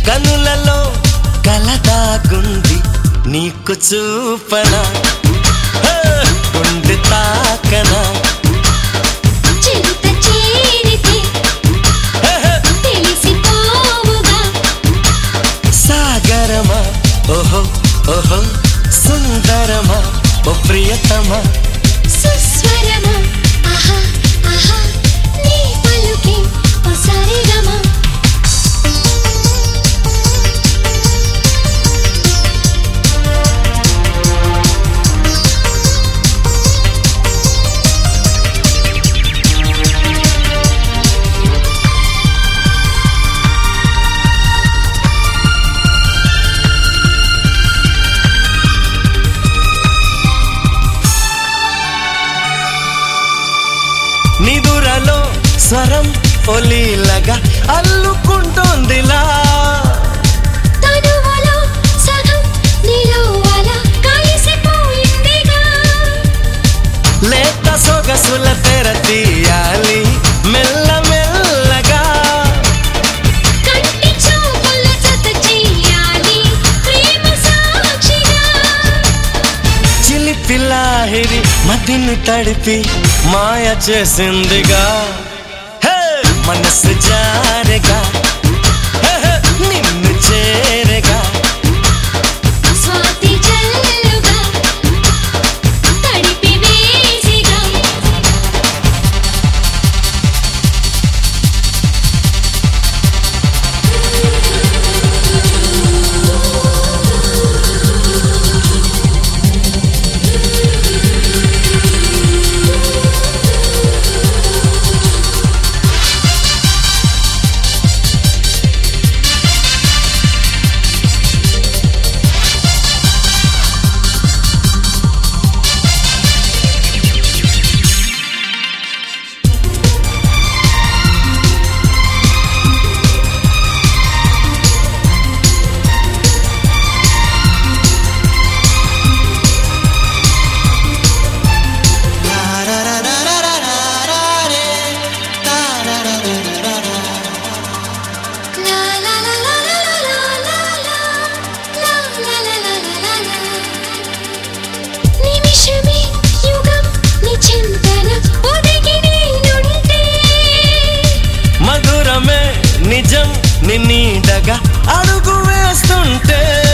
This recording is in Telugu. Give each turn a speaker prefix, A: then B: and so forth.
A: కనులలో కలదాగుంది నీకు చూపనా హే, గుండె తాకనా
B: చిరుత చేరితే
A: హే, హే,
B: తెలిసిపోవుగా
A: సాగరమా ఓహో ఓహో సుందరమా ఓ ప్రియతమా
B: సుస్వరమా ఆహా ఆహా నీ పలుకే ఒసరిగమా
A: నిదురలో స్వరం ఒలీలగా అల్లుకుంటోందిలా
B: తనువులో సగం నిలువల కలిసిపోయిందిగా
A: లేత సొగసుల తెర తీయాలి మెల్ల మెల్లగా
B: కంటి చూపుల జత చెయ్యాలి ప్రేమ సాక్షిగా
A: చిలిపి లాహిరి మదిని తడిపి మాయ చేసిందిగా హే మనసు జారెగా హే, హే, నిన్ను చేరగా
B: స్వాతి జల్లుగా తడిపి వేసిగా లా లా లా లా లా లా లా లా లా లా లా లా లా నిమిషమే యుగం నిచింతన ఒదిగి నేనుంటే
A: మధురమే నిజం నిన్నీడగా అడుగు వేస్తుంటే